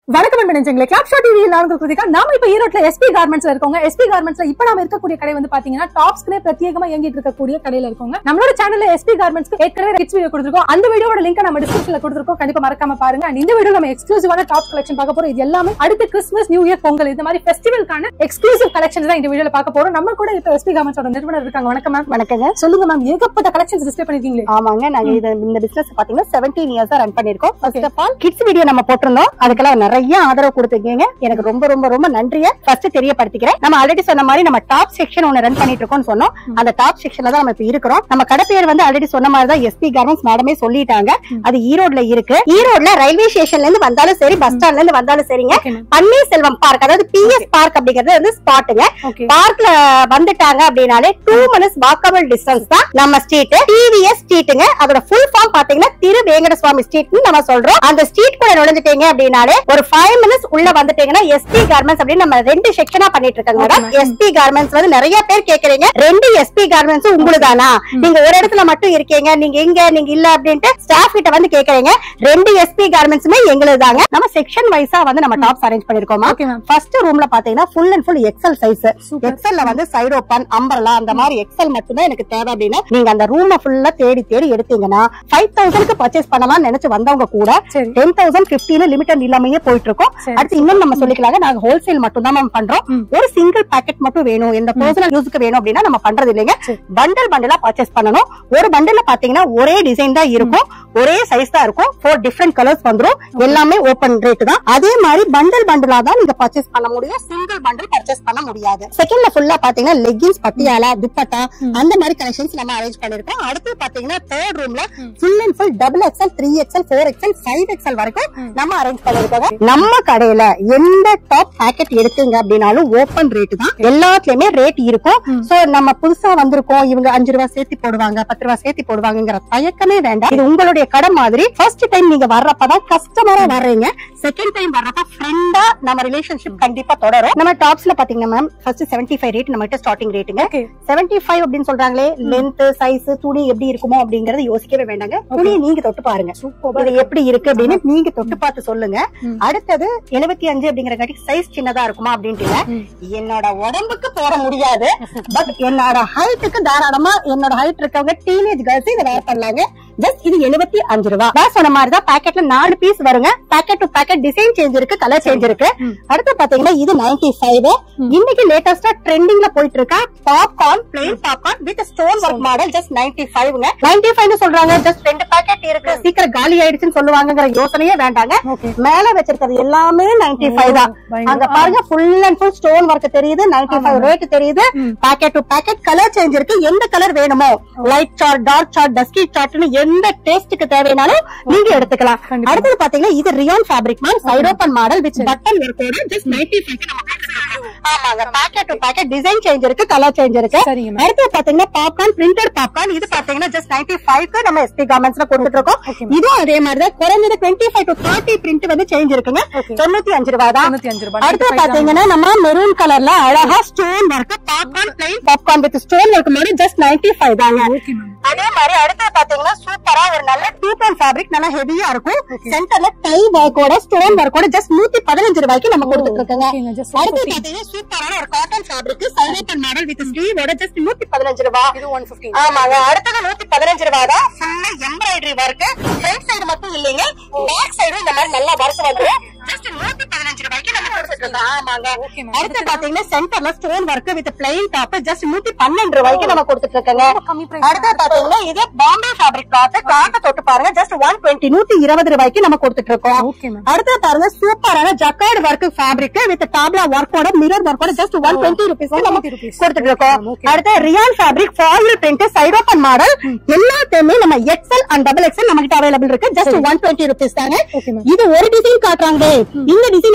வணக்கம் அன்பு நெஞ்சங்களே கிளாப் ஷாட் டிவி நான் உங்க கிருதிகா நாம இப்ப ஈரோட்ல எஸ்பி கார்மெண்ட்ஸ்ல இருக்கோங்க எஸ்பி கார்மெண்ட்ஸ்ல இப்ப நாம இருக்கக்கூடிய கடை வந்து பாத்தீங்கன்னா டாப்ஸ்க்குனே பிரத்யேகமா இயங்கிட்டு இருக்கக்கூடிய கடையில இருக்கோங்க நம்மளோட சேனல்ல எஸ்பி கார்மெண்ட்ஸ்க்கு ஏற்கனவே கிட்ஸ் வீடியோ கொடுத்திருக்கோம் அந்த வீடியோட லிங்க் நம்ம டிஸ்கிரிப்ஷன்ல கொடுத்திருக்கோம் கண்டிப்பா மறக்காம பாருங்க And இந்த வீடியோ நம்ம எக்ஸ்க்ளூசிவான டாப் கலெக்ஷன் பார்க்க போறோம் இது எல்லாமே அடுத்த கிறிஸ்மஸ் நியூ இயர் பொங்கல் இந்த மாதிரி ஃபெஸ்டிவலுக்கான எக்ஸ்க்ளூசிவ் கலெக்ஷன் தான் இந்த வீடியோல பார்க்க போறோம் நம்ம கூட இப்ப எஸ்பி கார்மெண்ட்ஸோட நிறுவனர் இருக்காங்க வணக்கம் மேம் வணக்கங்க சொல்லுங்க மேம் ஏகப்பட்ட கலெக்ஷன்ஸ் டிஸ்பிளே பண்ணிருக்கீங்களே ஆமாங்க நாங்க இது இந்த பிசினஸ் பாத்தீங்கன்னா செவன்டீன் இயர்ஸ் ரன் பண்ணிருக்கோம் first of all kids video நம்ம போட்டிருந்தோம் அதுக்கெல்லாம் நிறைய ஆதரவு கொடுத்துருக்கீங்க எனக்கு ரொம்ப ரொம்ப ரொம்ப நன்றிய ஃபர்ஸ்ட் தெரியப்படுத்திக்கிறேன் நம்ம ஆல்ரெடி சொன்ன மாதிரி நம்ம டாப் செக்ஷன் ஒன்னு ரன் பண்ணிட்டு இருக்கோம்னு சொன்னோம் அந்த டாப் செக்ஷன்ல தான் நம்ம இப்ப இருக்கிறோம் நம்ம கடை பேர் வந்து ஆல்ரெடி சொன்ன மாதிரி தான் எஸ்பி கார்மெண்ட்ஸ் மேடமே சொல்லிட்டாங்க அது ஈரோட்ல இருக்கு ஈரோட்ல ரயில்வே ஸ்டேஷன்ல இருந்து வந்தாலும் சரி பஸ் ஸ்டாண்ட்ல இருந்து வந்தாலும் சரிங்க Okay, ma'am. பன்னீர்செல்வம் பார்க் அதாவது பிஎஸ் பார்க் அப்படிங்கிறது வந்து ஸ்பாட்டுங்க ஓகே பார்க்ல வந்துட்டாங்க அப்படின்னாலே டூ மினிட்ஸ் வாக்கபிள் டிஸ்டன்ஸ் தான் நம்ம ஸ்ட்ரீட் டிவிஎஸ் ஸ்ட்ரீட்டுங்க அதோட ஃபுல் ஃபார்ம் பாத்தீங்கன்னா திரு வேங்கட சுவாமி ஸ்ட்ரீட்னு நம்ம சொல்றோம் அந்த ஸ்ட்ரீட் கூட நுழைஞ்சிட்டீங்க அப்படின்னாலே ஒரு ஃபைவ் மினிட்ஸ் உள்ள வந்துட்டீங்கன்னா எஸ்பி கார்மெண்ட்ஸ் அப்படின்னு நம்ம ரெண்டு செக்ஷனா பண்ணிட்டு இருக்காங்க Okay, மேடம் எஸ்பி கார்மெண்ட்ஸ் வந்து நிறைய பேர் கேக்குறீங்க ரெண்டு எஸ்பி கார்மெண்ட்ஸ் உங்களுதானா நீங்க ஒரு இடத்துல மட்டும் இருக்கீங்க நீங்க எங்க நீங்க இல்ல அப்படின்ட்டு ஸ்டாஃப் கிட்ட வந்து கேக்குறீங்க ரெண்டு எஸ்பி கார்மெண்ட்ஸுமே எங்களுது தாங்க நம்ம செக்ஷன் வைஸா வந்து நம்ம டாப்ஸ் அரேஞ்ச் பண்ணிருக்கோமா Okay, ma'am. ஃபர்ஸ்ட் ரூம்ல பாத்தீங்கன்னா full and full XL size Super. எக்ஸல்ல வந்து சைடு ஓப்பன் அம்பர்லா அந்த மாதிரி எக்ஸல் மட்டும்தான் எனக்கு தேவை அப்படின்னா நீங்க அந்த ரூம ஃபுல்லா தேடி தேடி எடுத்தீங்கன்னா ஃபைவ் தௌசண்ட்க்கு பர்ச்சேஸ் பண்ணலாம்னு நினைச்சு வந்தவங்க கூட சரி டென் தௌசண்ட் பிப்டீன் லிமிடெட் இல்லாமயே போயிட்டு இருக்கோம் சரி. அடுத்து இன்னும் நம்ம சொல்லிக்கலாங்க நாங்க ஹோல்சேல் மட்டும் தான் மேம் பண்றோம் ம். ஒரு சிங்கிள் பாக்கெட் மட்டும் வேணும் இந்த பர்சனல் யூஸ்க்கு வேணும் அப்படின்னா நம்ம பண்றது இல்லைங்க சரி. பண்டல் பண்டலா பர்ச்சேஸ் பண்ணணும் ஒரு பண்டல்ல பாத்தீங்கன்னா ஒரே டிசைன் தான் இருக்கும் ஒரே சைஸ் தான் இருக்கும் ஃபோர் டிஃப்ரெண்ட் கலர்ஸ் வந்துரும் எல்லாமே ஓபன் ரேட் தான் அதே மாதிரி பண்டல் பண்டலா தான் நீங்க பர்ச்சேஸ் பண்ண முடியும் சிங்கிள் பண்டல் பர்ச்சேஸ் பண்ண முடியாது செகண்ட்ல ஃபுல்லா பாத்தீங்கன்னா லெகின்ஸ் பட்டியாலா துப்பட்டா அந்த மாதிரி கலெக்ஷன்ஸ் நம்ம அரேஞ்ச் பண்ணிருக்கோம் அடுத்து பாத்தீங்கன்னா தேர்ட் ரூம்ல full and full double XL three XL four XL five XL வரைக்கும் நம்ம அரேஞ்ச் பண்ணிருக்கோம் நம்ம கடையில எந்த டாப் பேக்கெட் எடுத்தீங்க அப்படின்னாலும் ஓபன் ரேட் தான் எல்லாத்துலயுமே ரேட் இருக்கும் சோ நம்ம புதுசா வந்திருக்கோம் இவங்க அஞ்சு ரூபாய் சேர்த்து போடுவாங்க பத்து ரூபாய் சேர்த்து போடுவாங்கங்கிற தயக்கமே வேண்டாம் இது உங்களுடைய கடை மாதிரி ஃபர்ஸ்ட் டைம் நீங்க வர்றப்பதான் கஸ்டமரா வர்றீங்க செகண்ட் டைம் வர்றப்ப ஃப்ரெண்டா நம்ம ரிலேஷன்ஷிப் கண்டிப்பா தொடரும் நம்ம டாப்ஸ்ல பாத்தீங்கன்னா ma'am first seventy five rate நம்ம ஸ்டார்டிங் ரேட்டுங்க ஓகே செவன்டி ஃபைவ் அப்படின்னு சொல்றாங்களே லென்த் சைஸ் துணி எப்படி இருக்குமோ அப்படிங்கறது யோசிக்கவே வேண்டாங்க துணியை நீங்க தொட்டு பாருங்க இது எப்படி இருக்கு அப்படின்னு நீங்க தொட்டு பார்த்து சொல்லுங்க ம். அடுத்தது எழுபத்தி அஞ்சு அப்படிங்கறங்காட்டி சைஸ் சின்னதா இருக்குமா அப்படின்ட்டு என்னோட உடம்புக்கு போட முடியாது பட் என்னோட ஹைட்டுக்கு தாராளமா என்னோட ஹைட் இருக்கவங்க டீனேஜ் கேர்ள்ஸ் இதை வேர் பண்ணலாங்க ஜஸ்ட் இது எழுபத்தி அஞ்சு ரூபா நான் சொன்ன மாதிரி தான் பாக்கெட்ல நாலு பீஸ் வருங்க packet to packet design change இருக்கு கலர் சேஞ்ச் இருக்கு அடுத்து பாத்தீங்கன்னா இது நைன்டி ஃபைவ் இன்னைக்கு லேட்டஸ்டா ட்ரெண்டிங்ல போயிட்டு இருக்க popcorn plain popcorn with stone work model just ninety ஃபைவ்ங்க நைன்டி ஃபைவ் சொல்றாங்க ஜஸ்ட் ரெண்டு பாக்கெட் இருக்கு சீக்கிரம் காலி ஆயிடுச்சுன்னு சொல்லுவாங்கங்கிற யோசனையே வேண்டாங்க ஓகே மேல வச்சிருக்கிறது எல்லாமே நைன்டி ஃபைவ் தான் பயங்கரம். அங்க பாருங்க full and full stone work தெரியுது நைன்டி ஃபைவ் ரேட் தெரியுது packet to packet colour change இருக்கு எந்த கலர் வேணுமோ light shade dark shade dusky சார்ட்னு எந்த டேஸ்டுக்கு தேவைனாலும் நீங்க எடுத்துக்கலாம் கண்டிப்பா. அடுத்தது பாத்தீங்கன்னா இது rayon fabric ma'am side open model with button ஒர்க்கோட ஜஸ்ட் நைன்டி ஆமாங்க packet to packet design change இருக்கு கலர் சேஞ்ச் இருக்கு சரிங்க மேம் அடுத்து பாத்தீங்கன்னா பாப்கார்ன் பிரிண்டட் பாப்கார்ன் இது பாத்தீங்கன்னா ஜஸ்ட் நைன்டி ஃபைவ்க்கு நம்ம எஸ்பி கார்மெண்ட்ஸ்ல கொடுத்துட்டு இருக்கோம் Okay, இதுவும் அதே மாதிரி தான் குறைஞ்சது twenty five to thirty print வந்து சேஞ்ச் இருக்குங்க Okay. தொண்ணூத்தி அஞ்சு ரூபா தான் தொண்ணூத்தி அஞ்சு ரூபாய் அடுத்து பாத்தீங்கன்னா நம்ம மெரூன் கலர்ல அழகா stone work popcorn plain popcorn with stone work மாதிரி ஜஸ்ட் நைன்டி ஃபைவ் தாங்க ஓகே மேம் அதே மாதிரி அடுத்து பாத்தீங்கன்னா சூப்பரா ஒரு நல்ல டூ டோன் ஃபேப்ரிக் நல்லா ஹெவியா இருக்கும் சென்டர்ல டை ஒர்க்கோட ஸ்டோன் ஒர்க்கோட ஜஸ்ட் நூத்தி பதினஞ்சு ரூபாய்க்கு நம்ம கொடுத்துட்டு இருக்கோங்க ஓகேங்க, just அடுத்து 150. பாத்தீங்கன்னா சூப்பரான ஒரு காட்டன் ஃபேப்ரிக் சைலேட்டன் மாடல் வித் ஸ்லீவோட ஜஸ்ட் நூத்தி பதினஞ்சு ரூபாய் இது ஒன் பிப்டி ஆமாங்க அடுத்தது நூத்தி பதினஞ்சு ரூபாய் தான் ஃபுல்லா எம்ப்ராய்டரி ஒர்க் ஃப்ரண்ட் சைடு மட்டும் இல்லைங்க பேக் சைடும் இந்த மாதிரி நல்லா ஒர்க் வந்து ஜஸ்ட் நூத்தி பதினஞ்சு ரூபாய்க்கு நம்ம கொடுத்துட்டு இருக்கோம் ஆமாங்க Okay, ma'am. அடுத்து பாத்தீங்கன்னா சென்டர்ல stone work with plain top just நூத்தி பன்னெண்டு ரூபாய்க்கு நம்ம கொடுத்துட்டு இருக்கோங்க கம்மி price. அடுத்து பாத்தீங்கன்னா இது பாம்பே ஃபேப்ரிக் கிளாத் கிளாத் தொட்டு பாருங்க ஜஸ்ட் ஒன் டுவெண்ட்டி நூத்தி இருபது ரூபாய்க்கு நம்ம கொடுத்துட்டு இருக்கோம் Okay, ma'am. அடுத்து பாருங்க சூப்பரான ஜக்கார்டு ஒர்க் ஃபேப்ரிக் வித் டாப்லா ஒர்க்கோட மிரர் ஒர்க்கோட ஜஸ்ட் ஒன் டுவெண்ட்டி ருபீஸ் நம்ம 120 rupees. கொடுத்துட்டு இருக்கோம் Okay. அடுத்து rayon fabric foil print side open model எல்லாத்தையுமே நம்ம எக்ஸ்எல் அண்ட் டபுள் எக்ஸ்எல் நம்ம கிட்ட அவைலபிள் இருக்கு ஜஸ்ட் ஒன் டுவெண்ட்டி ருபீஸ் தாங்க Okay, ma'am. இது ஒரு டிசைன் காட்டுறாங்களே இந்த டிசைன் நம்ம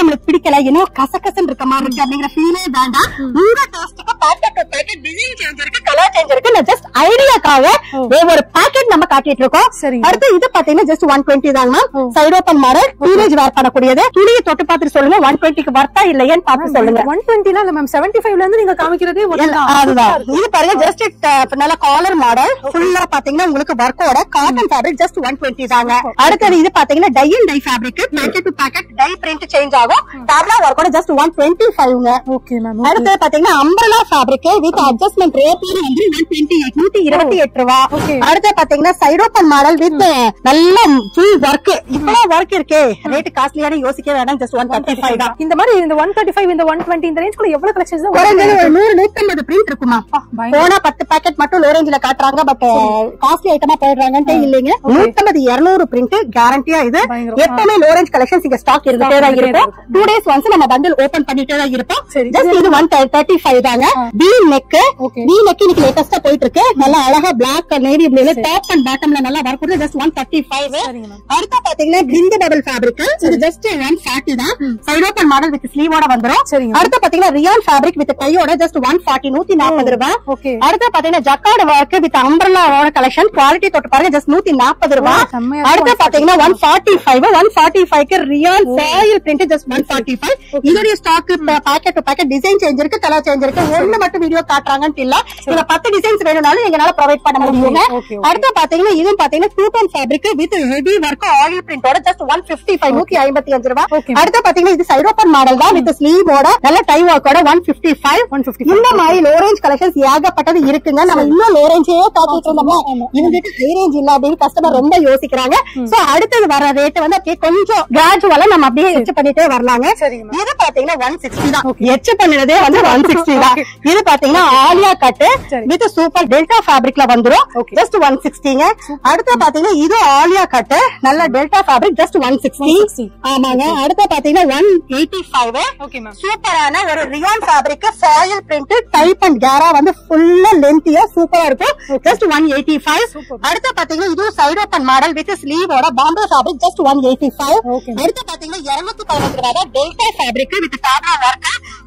நம்மளுக்கு பிடிக்கல இன்னும் கசகசன்னு இருக்க மாதிரி இருக்கு அப்படிங்கிற ஃபீலே வேண்டாம் உங்க டேஸ்ட்டுக்கு packet to packet design change இருக்கு கலர் சேஞ்ச் இருக்கு நான் ஜஸ்ட் ஐடியாக்காக ஒவ்வொரு பேக்கெட் நம்ம காட்டிட்டு இருக்கோம் சரிங்க. அடுத்து இது பாத்தீங்கன்னா ஜஸ்ட் ஒன் டுவெண்ட்டி தான் ma'am side open model teenage wear பண்ணக்கூடியது துணியை தொட்டு பார்த்துட்டு சொல்லுங்க ஒன் டுவெண்ட்டிக்கு வர்த்தா இல்லையான்னு பார்த்து சொல்லுங்க ஒன் டுவெண்ட்டில இல்ல மேம் செவன்டி ஃபைவ்ல இருந்து நீங்க காமிக்கிறதே ஒரு தான். அதுதான் இது பாருங்க ஜஸ்ட் நல்ல காலர் மாடல் ஃபுல்லா பாத்தீங்கன்னா உங்களுக்கு ஒர்க்கோட cotton fabric just one twenty தாங்க அடுத்தது இது பாத்தீங்கன்னா tie and dye fabric packet to packet dye print change ஆகும் டேப்லா ஒர்க்கோட ஜஸ்ட் ஒன் டுவெண்ட்டி ஃபைவ்ங்க ஓகே மேம் அடுத்து பாத்தீங்கன்னா umbrella fabric with adjustment rate வந்து ஒன் டுவெண்ட்டி எயிட் நூத்தி இருபத்தி எட்டு ரூபா Okay. அடுத்து பாத்தீங்கன்னா சைட் ஓப்பன் மாடல் வித் நல்ல ஃபுல் ஒர்க் இவ்வளவு ஒர்க் இருக்கே ரேட் காஸ்ட்லியான யோசிக்க வேண்டாம் ஜஸ்ட் ஒன் தேர்ட்டி ஃபைவ் தான் இந்த மாதிரி இந்த ஒன் தேர்ட்டி ஃபைவ் இந்த ஒன் டுவெண்ட்டி இந்த ரேஞ்ச்குள்ள எவ்வளவு கலெக்ஷன்ஸ் குறைஞ்சது ஒரு நூறு நூத்தம்பது பிரிண்ட் இருக்குமா பயங்கரம். போனா பத்து பாக்கெட் மட்டும் லோ ரேஞ்சில காட்டுறாங்க பட் காஸ்ட்லி ஐட்டமா போயிடுறாங்கன்ட்டு இல்லைங்க நூத்தம்பது இருநூறு பிரிண்ட் கேரண்டியா இது பயங்கரம். எப்பவுமே லோ ரேஞ்ச் கலெக்ஷன்ஸ் இங்க ஸ்டாக் இருந்துட்டே தான் இருந்துட்டே இருக்கும் டூ டேஸ் ஒன்ஸ் நம்ம பண்டில் ஓபன் பண்ணிட்டே தான் இருப்போம் சரி. ஜஸ்ட் இது ஒன் தேர்ட்டி ஃபைவ் தாங்க V neck Okay. V neck இன்னைக்கு லேட்டஸ்டா போயிட்டு இருக்கு நல்லா அழகா பிளாக் நேவி ப்ளூல டாப் அண்ட் பாட்டம்ல நல்லா வரக்கூடிய ஜஸ்ட் ஒன் தேர்ட்டி ஃபைவ் சரிங்க மேம் அடுத்து பாத்தீங்கன்னா பிரிண்ட் டபுள் ஃபேப்ரிக் இது ஜஸ்ட் ஒன் ஃபார்ட்டி தான் சைட் ஓப்பன் மாடல் வித் ஸ்லீவோட வந்துரும் சரிங்க. அடுத்து பாத்தீங்கன்னா ரியான் ஃபேப்ரிக் வித் கையோட ஜஸ்ட் ஒன் ஃபார்ட்டி நூத்தி நாற்பது ரூபாய் ஓகே அடுத்து பாத்தீங்கன்னா ஜக்கார்டு ஒர்க் வித் அம்பர்லாவோட கலெக்ஷன் குவாலிட்டி தொட்டு பாருங்க ஜஸ்ட் நூத்தி நாற்பது ரூபாய் ஓ, செம்மையா இருக்கு. அடுத்து பாத்தீங்கன்னா one forty five one forty ஃபைவ்க்கு rayon foil print just one forty five இதோடைய stock packet to packet design change இருக்கு கலர் சேஞ்ச் இருக்கு ஒண்ணு மட்டும் வீடியோ காட்டுறாங்கன்னு இல்ல இதுல பத்து டிசைன்ஸ் வேணும்னாலும் எங்களால ப்ரொவைட் பண்ண முடியுங்க okay, okay. அடுத்து பாத்தீங்கன்னா இதுவும் பாத்தீங்கன்னா two tone fabric with heavy work oil பிரிண்டோட ஜஸ்ட் ஒன் பிப்டி ஃபைவ் நூத்தி ஐம்பத்தி அஞ்சு ரூபாய் Okay. அடுத்து பாத்தீங்கன்னா இது சைட் ஓப்பன் மாடல் தான் வித் ஸ்லீவோட நல்ல டை ஒர்க்கோட one fifty five one fifty இந்த மாதிரி லோ ரேஞ்ச் கலெக்ஷன்ஸ் ஏகப்பட்டது இருக்குங்க நம்ம இன்னும் லோ ரேஞ்சே காத்திட்டு இருந்தோம்னா இவங்கிட்ட ஹை ரேஞ்ச் இல்ல அப்படின்னு கஸ்டமர் ரொம்ப யோசிக்கிறாங்க சோ அடுத்தது வர ரேட் வந்து அப்படியே கொஞ்சம் கிராஜுவலா நம்ம அப்படியே எச்சு பண்ணிட்டே வரலாங்க சரிங்க மேம் இது பாத்தீங்கன்னா ஒன் சிக்ஸ்டி தான் எச்சு பண்ணினதே வந்து ஒன் சிக்ஸ்டி தான் Okay. இது பாத்தீங்கன்னா ஆலியா கட் சரி. வித் சூப்பர் டெல்டா ஃபேப்ரிக்ல வந்துரும் Okay. ஜஸ்ட் ஒன் சிக்ஸ்டிங்க அடுத்து பாத்தீங்கன்னா இது ஆலியா கட் நல்ல delta fabric just one sixty 160. ஆமாங்க அடுத்து பாத்தீங்கன்னா one eighty five okay ma'am சூப்பரான ஒரு rayon fabric foil print type and கேரா வந்து ஃபுல்லா லென்த்தியா சூப்பரா இருக்கும் just one eighty five Super. அடுத்து பாத்தீங்கன்னா இது சைட் ஓப்பன் மாடல் வித் ஸ்லீவோட Bombay fabric just one eighty five Okay. அடுத்து பாத்தீங்கன்னா இருநூத்தி பதினஞ்சு ரூபாய் டெல்டா ஃபேப்ரிக் வித் டாப்லா ஒர்க்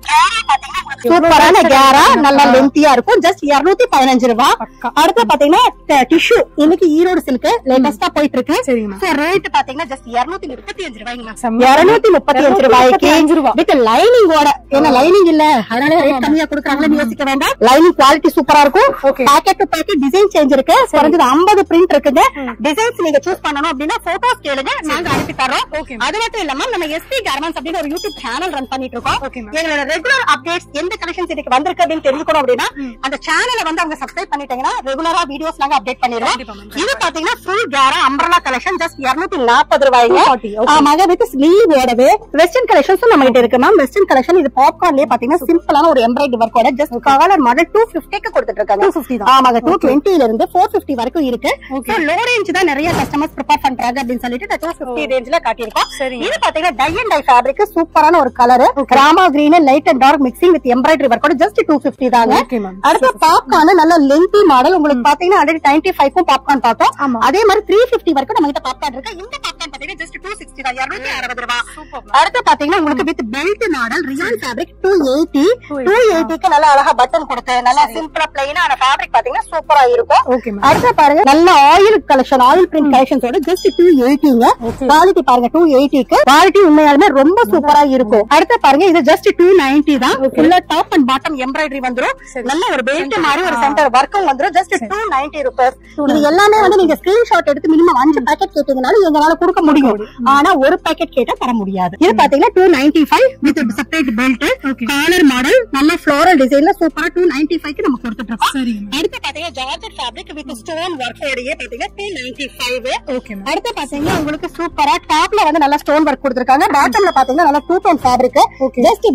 சூப்பரான கேரா நல்லா லென்த்தியா இருக்கும் ஜஸ்ட் இருநூத்தி பதினஞ்சு ரூபாய் பக்கா. அடுத்து பாத்தீங்கன்னா டிஷ்யூ இன்னைக்கு ஈரோடு சில்க் லேட்டஸ்டா போயிட்டு இருக்கு சரிங்க மேம் ரேட் பாத்தீங்கன்னா ஜஸ்ட் இருநூத்தி முப்பத்தி அஞ்சு ரூபாய்ங்க செம்ம. இருநூத்தி முப்பத்தி அஞ்சு ரூபாய்க்கு அஞ்சு ரூபாய். வித் லைனிங்கோட ஏன்னா லைனிங் இல்ல அதனால ரேட் கம்மியா கொடுக்குறாங்கன்னு யோசிக்க வேண்டாம் லைனிங் குவாலிட்டி சூப்பரா இருக்கும் Okay. Packet to packet design change இருக்கு குறைஞ்சது 50 பிரிண்ட் இருக்குங்க டிசைன்ஸ் நீங்க சூஸ் பண்ணணும் அப்படின்னா போட்டோஸ் கேளுங்க நாங்க அனுப்பி தரோம் Okay. அது மட்டும் இல்லாம நம்ம எஸ்பி கார்மெண்ட்ஸ் அப்படின்னு ஒரு யூடியூப் சேனல் ரன் பண்ணிட்டு இருக்கோம் Okay, ma'am. எங்களோட ரெகுலர் அப்டேட்ஸ் எந்த கலெக்ஷன்ஸ் இன்னைக்கு வந்திருக்கு அப்படின்னு தெரிஞ்சுக்கணும் அப்படின்னா அந்த சேனலை வந்து அவங்க சப்ஸ்கிரைப் பண்ணிட்டீங்கன்னா ரெகுலரா வீடியோஸ் நாங்க அப்டேட் பண்ணிடுவோம் கண்டிப்பா, ma'am. இது பாத்தீங்கன்னா ஃபுல் கேரா அம்பர்லா கலெக்ஷன் ஜஸ்ட் 240 நாற்பது ரூபாய்ங்க 240, okay. ஆமாங்க வித் ஸ்லீவ் ஓடவே வெஸ்டர்ன் கலெக்ஷன்ஸும் நம்ம கிட்ட இருக்கு மேம் வெஸ்டர்ன் கலெக்ஷன் இது பாப்கார்ன்லயே பாத்தீங்கன்னா சிம்பிளான ஒரு எம்ப்ராய்டரி ஒர்க்கோட ஜஸ்ட் கலர் மாடல் டூ பிப்டிக்கு கொடுத்துட்டு இருக்காங்க 250 தான். ஆமாங்க டூ டுவெண்ட்டில இருந்து ஃபோர் பிப்டி வரைக்கும் இருக்கு லோ ரேஞ்ச் தான் நிறைய கஸ்டமர்ஸ் ப்ரிப்பேர் பண்றாங்க அப்படின்னு சொல்லிட்டு டூ பிப்டி ரேஞ்ச்ல காட்டியிருக்கோம் சரிங்க. இது பாத்தீங்கன்னா டை அண்ட் டை ஃபேப்ரிக் சூப்பரான ஒரு colour Rama green light and dark mixing with embroidery ஒர்க்கோட ஜஸ்ட் டூ பிப்டி தாங்க Okay, ma'am. அடுத்து பாப்கார்ன் நல்ல லென்த்தி மாடல் உங்களுக்கு பாத்தீங்கன்னா ஆல்ரெடி நைன்டி ஃபைவ்க்கும் பாப்கார்ன் பார்த்தோம் ஆமா. அதே மாதிரி த்ரீ பிப்டி வரைக்கும் நம்ம கிட்ட பாப்கார்ன் இருக்கு இந்த பாப்கார்ன் பாத்தீங்கன்னா ஜஸ்ட் டூ சிக்ஸ்டி தான் இருநூத்தி அறுபது ரூபாய் அடுத்து பாத்தீங்கன்னா உங்களுக்கு with belt model rayon fabric two eighty two எயிட்டிக்கு நல்ல அழகா பட்டன் கொடுத்து நல்லா சிம்பிளா பிளைனான ஃபேப்ரிக் பாத்தீங்கன்னா சூப்பரா இருக்கும் ஓகே மேம் அடுத்து பாருங்க நல்ல ஆயில் கலெக்ஷன் ஆயில் பிரிண்ட் கலெக்ஷன்ஸோட ஜஸ்ட் டூ எயிட்டிங்க குவாலிட்டி பாருங்க டூ எயிட்டிக்கு குவாலிட்டி உண்மையாலுமே ரொம்ப சூப்பரா இருக்கும் அடுத்து பாருங்க இது ஜஸ்ட் டூ நைன்டி தான் ஃபுல்லா டாப் அண்ட் பாட்டம் எம்ப்ராய்டரி வந்துரும் நல்ல ஒரு பெல்ட் மாதிரி ஒரு சென்டர் ஒர்க்கும் வந்துரும் ஜஸ்ட் டூ நைன்டி ருபீஸ் இது எல்லாமே வந்து நீங்க ஸ்கிரீன்ஷாட் எடுத்து மினிமம் அஞ்சு பேக்கெட் கேட்டீங்கனாலும் எங்களால கொடுக்க முடியும் ஆனா ஒரு பேக்கெட் கேட்டா தர முடியாது இது பாத்தீங்கன்னா two ninety five with separate belt collar model நல்ல ஃபிளோரல் டிசைன்ல சூப்பரா டூ நைன்டி ஃபைவ் நம்ம கொடுத்துட்டு இருக்கோம் சரிங்க அடுத்து பாத்தீங்கன்னா ஜார்ஜெட் ஃபேப்ரிக் வித் ஸ்டோன் ஒர்க்கோடயே பாத்தீங்கன்னா two ninety five okay ma'am அடுத்து பாத்தீங்கன்னா உங்களுக்கு சூப்பரா டாப்ல வந்து நல்லா ஸ்டோன் ஒர்க் கொடுத்திருக்காங்க பாட்டம்ல பாத்தீங்கன்னா நல்லா two tone fabric just with belt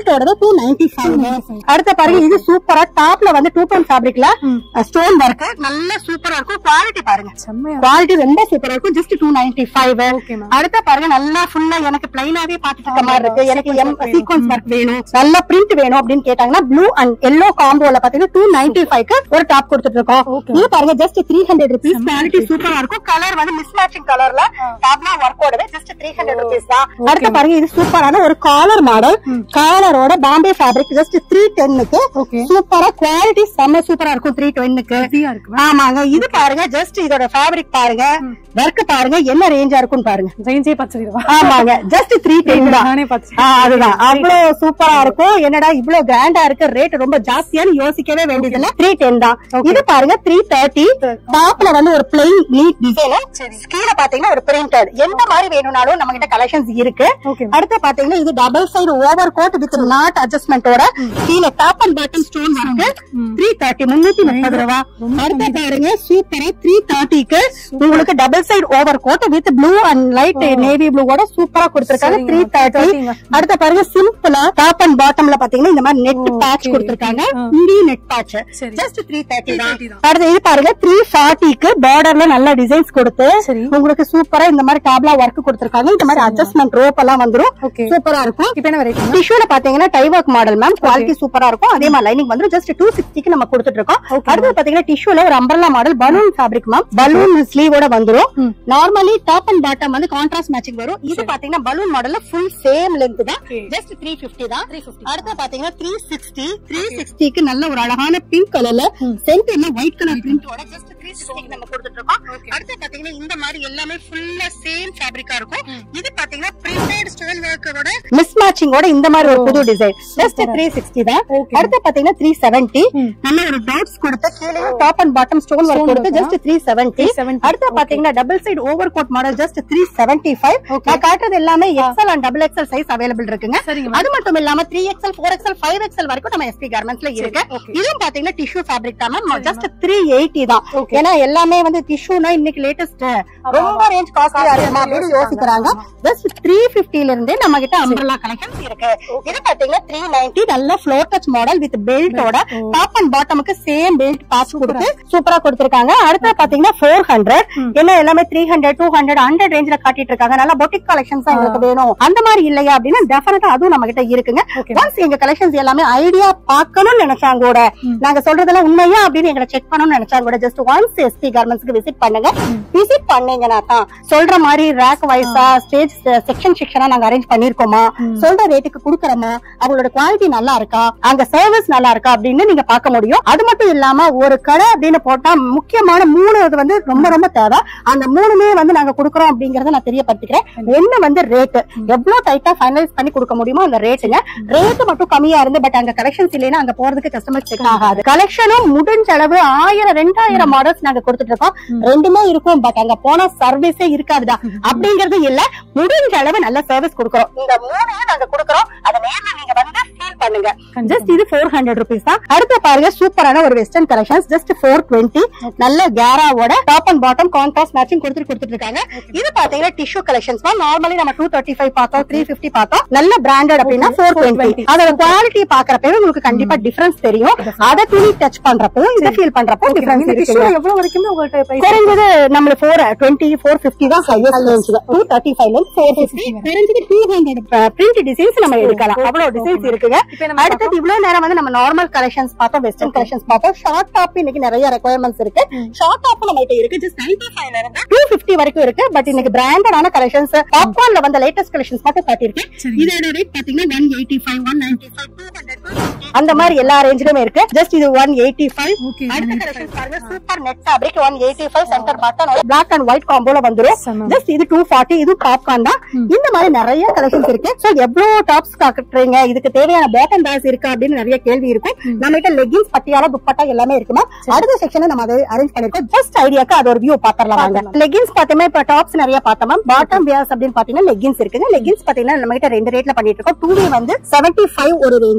பெல்ட்டோட டூ நைன்டி ஃபைவ் அடுத்த பாருங்க இது சூப்பரா டாப்ல வந்து டூ டோன் ஃபேப்ரிக்ல ஸ்டோன் ஒர்க் நல்ல சூப்பரா இருக்கும் குவாலிட்டி பாருங்க செம்மையா குவாலிட்டி ரொம்ப சூப்பரா இருக்கும் just two ninety five Okay, ma'am. அடுத்த பாருங்க நல்லா ஃபுல்லா எனக்கு பிளைனாவே பாத்துட்டு இருக்க மாதிரி இருக்கு எனக்கு எம் சீக்வன்ஸ் ஒர்க் வேணும் நல்ல பிரிண்ட் வேணும் அப்படின்னு கேட்டாங்கன்னா ப்ளூ அண்ட் எல்லோ காம்போல பாத்தீங்கன்னா டூ நைன்டி ஃபைவ்க்கு ஒரு டாப் கொடுத்துட்டு இருக்கோம் Okay. இது பாருங்க just three hundred rupees quality சூப்பரா இருக்கும் கலர் வந்து மிஸ் மேட்சிங் கலர்ல டாப்லாம் ஒர்க் ஓடவே ஜஸ்ட் த்ரீ ஹண்ட்ரட் ருபீஸ் தான் அடுத்து பாருங்க இது சூப்பரான ஒரு காலர் மாடல் காலரோட பாம்பே ஃபேப்ரிக் ஜஸ்ட் த்ரீ டென்னுக்கு Okay. சூப்பரா குவாலிட்டி செம்ம சூப்பரா இருக்கும் த்ரீ டென்னுக்கு ஹெவியா இருக்கு ஆமாங்க இது பாருங்க ஜஸ்ட் இதோட ஃபேப்ரிக் பாருங்க ஒர்க் பாருங்க என்ன ரேஞ்சா இருக்கும்னு பாருங்க ஜெயின்ஸே பச்சரிவா ஆமாங்க ஜஸ்ட் த்ரீ டென் தான் நானே பச்சை ஆ, அதுதான் அவ்வளவு சூப்பரா இருக்கும் என்னடா இவ்வளவு கிராண்டா இருக்கு ரேட் ரொம்ப ஜாஸ்தியான்னு யோசிக்கவே வேண்டியதில்ல த்ரீ டென் தான் இது பாருங்க த்ரீ தேர்ட்டி டாப்ல வந்து ஒரு பிளெயின் நீட் டிசைன் கீழே பாத்தீங்கன்னா ஒரு பிரிண்டட் எந்த மாதிரி வேணும்னாலும் நம்ம கிட்ட கலெக்ஷன்ஸ் இருக்கு Okay. அடுத்து பாத்தீங்கன்னா இது double side over coat with knot அட்ஜஸ்ட்மெண்டோட கீழே டாப் அண்ட் பாட்டம் ஸ்டோன் இருக்கு த்ரீ தேர்ட்டி முன்னூத்தி முப்பது ரூபா அடுத்து பாருங்க சூப்பரா த்ரீ தேர்ட்டிக்கு உங்களுக்கு double side over coat with blue and light navy ப்ளூவோட சூப்பரா கொடுத்திருக்காங்க சரிங்க. த்ரீ தேர்ட்டி 30 அடுத்த பாருங்க சிம்பிளா டாப் அண்ட் பாட்டம்ல பாத்தீங்கன்னா இந்த மாதிரி நெட் ஓ, பேட்ச் okay. கொடுத்திருக்காங்க ஆ. இங்கேயும் நெட் பேட்ச் சரி. ஜஸ்ட் த்ரீ தேர்ட்டி தான் 330 தான். அடுத்து இது பாருங்க த்ரீ ஃபார்ட்டிக்கு பார்டர்ல நல்ல டிசைன்ஸ் கொடுத்து சரி. உங்களுக்கு சூப்பரா இந்த மாதிரி டேப்லா ஒர்க் கொடுத்திருக்காங்க இந்த மாதிரி அட்ஜஸ்ட்மெண்ட் ரோப் எல்லாம் வந்துரும் Okay. சூப்பரா இருக்கும் இப்ப என்ன வெரைட்டி டிஷ்யூல பாத்தீங்கன்னா dye work model ma'am quality சூப்பரா இருக்கும் அதே மாதிரி லைனிங் வந்து ஜஸ்ட் டூ சிக்ஸ்டிக்கு நம்ம கொடுத்துட்டு இருக்கோம் அடுத்து பாத்தீங்கன்னா டிஷ்யூல ஒரு umbrella model balloon fabric ma'am balloon ஸ்லீவோட வந்துரும் நார்மலி டாப் அண்ட் பாட்டம் வந்து கான்ட்ராஸ்ட் மேட்சிங் வரும் இது பாத்தீங்கன்னா பலூன் மாடல்ல ஃபுல் சேம் லென்த் தான் Okay. ஜஸ்ட் த்ரீ பிப்டி தான் அடுத்து பாத்தீங்கன்னா த்ரீ சிக்ஸ்டி த்ரீ சிக்ஸ்டிக்கு நல்ல ஒரு அழகான பிங்க் கலர்ல சென்டர்ல ஒயிட் கலர் பிரிண்டோட ஜஸ்ட் த்ரீ சிக்ஸ்டிக்கு நம்ம கொடுத்துட்டு இருக்கோம் அடுத்து பாத்தீங்கன்னா இந்த மாதிரி எல்லாமே ஃபுல்லா சேம் ஃபேப்ரிக்கா இருக்கும் இது பாத்தீங்கன்னா பிரிண்டட் ஸ்டோன் ஒர்க்கோட மிஸ் மேட்சிங்கோட இந்த மாதிரி ஒரு புது டிசைன் ஜஸ்ட் த்ரீ சிக்ஸ்டி தான் Okay. அடுத்து பாத்தீங்கன்னா த்ரீ செவன்டி நல்ல ஒரு டாட்ஸ் கொடுத்த கீழே top and bottom stone work கொடுத்து work, ஜஸ்ட் த்ரீ செவன்டி 370. அடுத்து பாத்தீங்கன்னா double side over coat model just three seventy five நான் காட்டுறது எல்லாமே XL and double XL size available இருக்குங்க சரிங்க அது மட்டும் இல்லாம three XL four XL five XL வரைக்கும் நம்ம எஸ்பி கார்மெண்ட்ஸ்ல இருக்கு okay. இதுவும் பாத்தீங்கன்னா டிஷ்யூ ஃபேப்ரிக் தான் மேம் ஜஸ்ட் த்ரீ எயிட்டி தான் Okay. ஏன்னா எல்லாமே வந்து டிஷ்யூனா இன்னைக்கு லேட்டஸ்ட் ரொம்ப ரேஞ்ச் காஸ்ட்லியா இருக்குமா அப்படின்னு யோசிக்கிறாங்க ஜஸ்ட் த்ரீ பிப்டில இருந்தே நம்ம கிட்ட அம்பர்லா கலெக்ஷன்ஸ் இருக்கு இது பாத்தீங்கன்னா த்ரீ நைன்டி நல்ல ஃப்ளோர் டச் மாடல் வித் பெல்ட்டோட டாப் அண்ட் பாட்டமுக்கு சேம் பெல்ட் பாஸ் கொடுத்து சூப்பரா கொடுத்திருக்காங்க அடுத்து பாத்தீங்கன்னா ஃபோர் ஹண்ட்ரட் என்ன எல்லாமே three hundred two hundred hundred ரேஞ்ச்ல காட்டிட்டு இருக்காங்க நல்ல பொட்டிக் கலெக்ஷன்ஸ் தான் எங்களுக்கு வேணும் அந்த மாதிரி இல்லையா அப்படின்னா டெஃபினட்டா அதுவும் நம்ம கிட்ட இருக்குங்க ஒன்ஸ் எங்க கலெக்ஷன்ஸ் எல்லாமே ஐடியா பார்க்கணும்னு நினைச்சாங்க கூட நாங்க சொல்றதெல்லாம் உண்மையா அப்படின்னு எங்களை செக் பண்ணணும்னு நினைச்சாங்க கூட ஜஸ்ட் ஒன்ஸ் எஸ்பி கார்மெண்ட்ஸ்க்கு விசிட் பண்ணுங்க விசிட் பண்ணீங்கன்னா தான் சொல்ற மாதிரி ரேக் வைஸா ஸ்டேஜ் செக்ஷன் செக்ஷனா நாங்க அரேஞ்ச் பண்ணிருக்கோமா சொல்ற ரேட்டுக்கு குடுக்கறோமா அவங்களோட குவாலிட்டி நல்லா இருக்கா அங்க சர்வீஸ் நல்லா இருக்கா அப்படின்னு நீங்க பார்க்க முடியும் அது மட்டும் இல்லாம ஒரு கடை அப்படின்னு போட்டா முக்கியமான மூணு இது வந்து ரொம்ப ரொம்ப தேவை அந்த மூணுமே வந்து நாங்க குடுக்கறோம் அப்படிங்கறத நான் தெரியப்படுத்திக்கிறேன் ஒண்ணு வந்து ரேட் எவ்வளவு டைட்டா ஃபைனலைஸ் பண்ணி கொடுக்க முடியுமோ அந்த ரேட்டுங்க ரேட் மட்டும் கம்மியா இருந்து பட் அங்க கலெக்ஷன்ஸ் இல்லைன்னா அங்க போறதுக்கு கஸ்டமர் செக் ஆகாது கலெக்ஷனும் முடிஞ்ச அளவு ஆயிரம் ரெண்டாயிரம் மாடல்ஸ் நாங்க கொடுத்துட்டு இருக்கோம் ரெண்டுமே இருக்கும் பட் அங்க போனா சர்வீஸே இருக்காதுடா அப்படிங்கறது இல்ல முடிஞ்ச அளவு நல்ல சர்வீஸ் கொடுக்கறோம் இந்த மூணையும் நாங்க கொடுக்கறோம் அத நேர்ல நீங்க வந்து ஃபீல் பண்ணுங்க ஜஸ்ட் இது ஃபோர் ஹண்ட்ரட் ருபீஸ் தான் அடுத்து பாருங்க சூப்பரான ஒரு western collections just four twenty நல்ல கேராவோட top and bottom contrast matching கொடுத்துட்டு கொடுத்துட்டு இருக்காங்க இது பாத்தீங்கன்னா டிஷ்யூ கலெக்ஷன்ஸ் தான் நார்மலி நம்ம டூ தேர்ட்டி ஃபைவ் பார்த்தோம் த்ரீ பிப்டி பார்த்தோம் நல்ல பிராண்டட் அப்படின்னா ஃபோர் டுவெண்ட்டி அதோட குவாலிட்டி பாக்குறப்பவே உங்களுக்கு கண்டிப்பா டிஃபரன்ஸ் தெரியும் அதை துணி டச் பண்றப்போ இதை ஃபீல் பண்றப்போ டிஃபரன்ஸ் இந்த இருக்கு டிஷ்யூ எவ்வளவு வரைக்குமே உங்கள்ட்ட price குறைஞ்சது நம்மள ஃபோர் டுவெண்ட்டி ஃபோர் பிப்டி தான் ஹையஸ்ட் ரேஞ்ச் டூ தேர்ட்டி ஃபைவ்ல இருந்து ஃபோர் பிப்டி குறைஞ்சது டூ ஹண்ட்ரட் பிரிண்ட் டிசைன்ஸ் நம்ம எடுக்கலாம் அவ்வளவு டிசைன்ஸ் இருக்குங்க இப்ப நம்ம அடுத்தது இவ்வளவு நேரம் வந்து நம்ம நார்மல் கலெக்ஷன்ஸ் பார்த்தோம் வெஸ்டர்ன் கலெக்ஷன்ஸ் பார்த்தோம் ஷார்ட் டாப் இன்னைக்கு நிறைய ரெக்குவயர்மெண்ட்ஸ் இருக்கு ஷார்ட் டாப் நம்ம கிட்ட இருக்கு ஜஸ்ட் நைன்டி ஃபைவ்ல இருந்து டூ பிப்டி வரைக்கும் இருக்கு பட் இன்னைக்கு பிராண்டடான கலெக்ஷன்ஸ் பாப்கார்ன்ல வந்த லேட்டஸ்ட் கலெக்ஷன்ஸ் மட்டும் காட்டியிருக்கேன் இதோட ரேட் பாத்தீங்கன்னா one eighty five one ninety five two hundred அந்த மாதிரி எல்லா ரேஞ்சிலுமே இருக்கு ஜஸ்ட் இது ஒன் எயிட்டி ஃபைவ் Okay, அடுத்த கலெக்ஷன் பாருங்க super net fabric one eighty five centre button black and white காம்போல வந்துரும் செம. ஜஸ்ட் இது டூ ஃபார்ட்டி இது பாப்கார்ன் தான் இந்த மாதிரி நிறைய கலெக்ஷன்ஸ் இருக்கு சோ எவ்வளவு டாப்ஸ் காட்டுறீங்க இதுக்கு தேவையான பாட்டம் பேஸ் இருக்கா அப்படின்னு நிறைய கேள்வி இருக்கும் நம்ம கிட்ட லெகின்ஸ் பட்டியால துப்பட்டா எல்லாமே இருக்குமா அடுத்த செக்ஷன் நம்ம அதை அரேஞ்ச் பண்ணிருக்கோம் ஜஸ்ட் ஐடியாக்கு அது ஒரு வியூ பாத்திரலாம் வாங்க லெகின்ஸ் பாத்தீங்கன்னா இப்ப டாப்ஸ் நிறைய பார்த்தோமா பாட்டம் வியர்ஸ் அப்படின்னு பாத்தீங்கன்னா லெகின்ஸ் இருக்குங்க லெகின்ஸ் பாத்தீங்கன்னா நம்ம கிட்ட ரெண்டு ரேட்ல பண்ணிட்டு இருக்கோம் டூ வே வந்து செவன்டி ஃபைவ் ஒரு ரேஞ்சும் ஒன்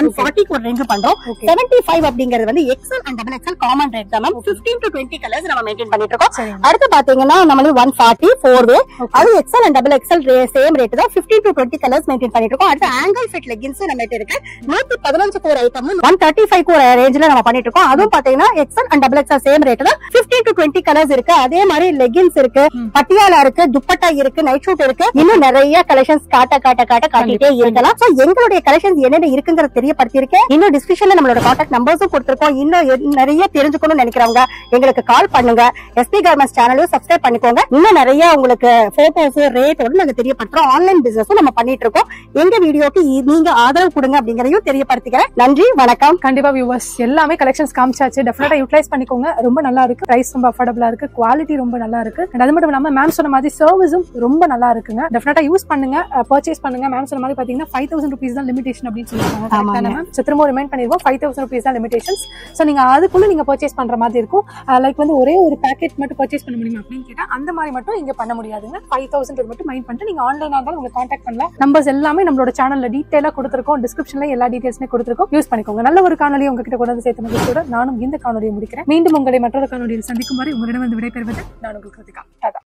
ஒன் ஃபார்ட்டிக்கு ஒரு ரேஞ்ச் பண்றோம் Okay. செவன்டி ஃபைவ் அப்படிங்கிறது வந்து XL and double XL common rate தான் ma'am fifteen to twenty colours நம்ம மெயின்டைன் பண்ணிட்டு இருக்கோம் சரிங்க. அடுத்து பாத்தீங்கன்னா நம்மளுக்கு ஒன் ஃபார்ட்டி ஃபோர் வே அது XL and double XL same rate தான் fifteen to twenty colours maintain பண்ணிட்டு இருக்கோம் அடுத்து ஆங்கிள் ஃபிட் லெகின்ஸ் நம்ம இருக்கு நூத்தி பதினஞ்சுக்கு ஒரு ஐட்டம் ஒன் தேர்ட்டி ஃபைவ் ஒரு ரேஞ்சில நம்ம பண்ணிட்டு இருக்கோம் அதுவும் பாத்தீங்கன்னா XL and double XL same rate தான் பிப்டீன் டு டுவெண்ட்டி கலர்ஸ் இருக்கு அதே மாதிரி லெகின்ஸ் இருக்கு பட்டியாலா இருக்கு துப்பட்டா இருக்கு நைட் ஷூட் இருக்கு இன்னும் நிறைய கலெக்ஷன்ஸ் காட்ட காட்ட காட்ட காட்டிட்டே இருக்கலாம் சோ எங்களுடைய கலெக்ஷன்ஸ் என்னென்ன இருக்குங்கிறத தெரியப்படுத்திருக்கேன் இன்னும் டிஸ்கிரிப்ஷன்ல நம்மளோட கான்டாக்ட் நம்பர்ஸும் கொடுத்திருக்கோம் இன்னும் எ- நிறைய தெரிஞ்சுக்கணும்னு நினைக்கிறவங்க எங்களுக்கு கால் பண்ணுங்க எஸ்பி கார்மெண்ட்ஸ் சேனலையும் சப்ஸ்கிரைப் பண்ணிக்கோங்க இன்னும் நிறைய உங்களுக்கு போட்டோஸ் ரேட் வந்து நாங்க தெரியப்படுத்துறோம் ஆன்லைன் பிசினஸும் நம்ம பண்ணிட்டு இருக்கோம் எங்க வீடியோக்கு இ- நீங்க ஆதரவு கொடுங்க அப்படிங்கறதையும் தெரியப்படுத்திக்கிறேன் நன்றி வணக்கம் கண்டிப்பா வியூவர்ஸ் எல்லாமே கலெக்ஷன்ஸ் காமிச்சாச்சு டெஃபினட்டா யூட்டிலைஸ் பண்ணிக்கோங்க ரொம்ப நல்லா இருக்கு பிரைஸ் ரொம்ப அஃபோர்டபுளா இருக்கு குவாலிட்டி ரொம்ப நல்லா இருக்கு And அது மட்டும் இல்லாம மேம் சொன்ன மாதிரி சர்வீஸும் ரொம்ப நல்லா இருக்குங்க டெஃபினட்டா யூஸ் பண்ணுங்க பர்ச்சேஸ் பண்ணுங்க மேம் சொன்ன மாதிரி பாத்தீங்கன்னா ஃபைவ் தௌசண்ட் ருபீஸ் தான் லிமிடேஷன் அப்படின்னு சொல்லிருக்காங்க ஆமாங்க. மேம் ஸோ திரும்ப ரிமைண்ட் பண்ணிருக்கோம் ஃபைவ் தௌசண்ட் ருபீஸ் தான் லிமிடேஷன்ஸ் ஸோ நீங்க அதுக்குள்ள நீங்க பர்ச்சேஸ் பண்ற மாதிரி இருக்கும் லைக் வந்து ஒரே ஒரு பேக்கெட் மட்டும் பர்ச்சேஸ் பண்ண முடியுமா அப்படின்னு கேட்டா அந்த மாதிரி மட்டும் இங்க பண்ண முடியாதுங்க ஃபைவ் தௌசண்ட் மட்டும் மைண்ட் பண்ணிட்டு நீங்க ஆன்லைனா இருந்தாலும் உங்களுக்கு கான்டாக்ட் பண்ணலாம் நம்பர்ஸ் எல்லாமே நம்மளோட சேனல்ல டீடைலா கொடுத்துருக்கோம் டிஸ்கிரிப்ஷன்ல எல்லா டீடைல்ஸுமே கொடுத்துருக்கோம் யூஸ் பண்ணிக்கோங்க நல்ல ஒரு காணொலி உங்ககிட்ட கொண்டு வந்து சேர்த்து மகிழ்ச்சியோட நானும் இந்த காணொலியை முடிக்கிறேன் மீண்டும் உங்களை மற்றொரு காணொலியில் சந்திக்கும் வரை உங்களிடம் வந்து விடைபெறுவது நான் உங்கள் கிருத்திகா டாடா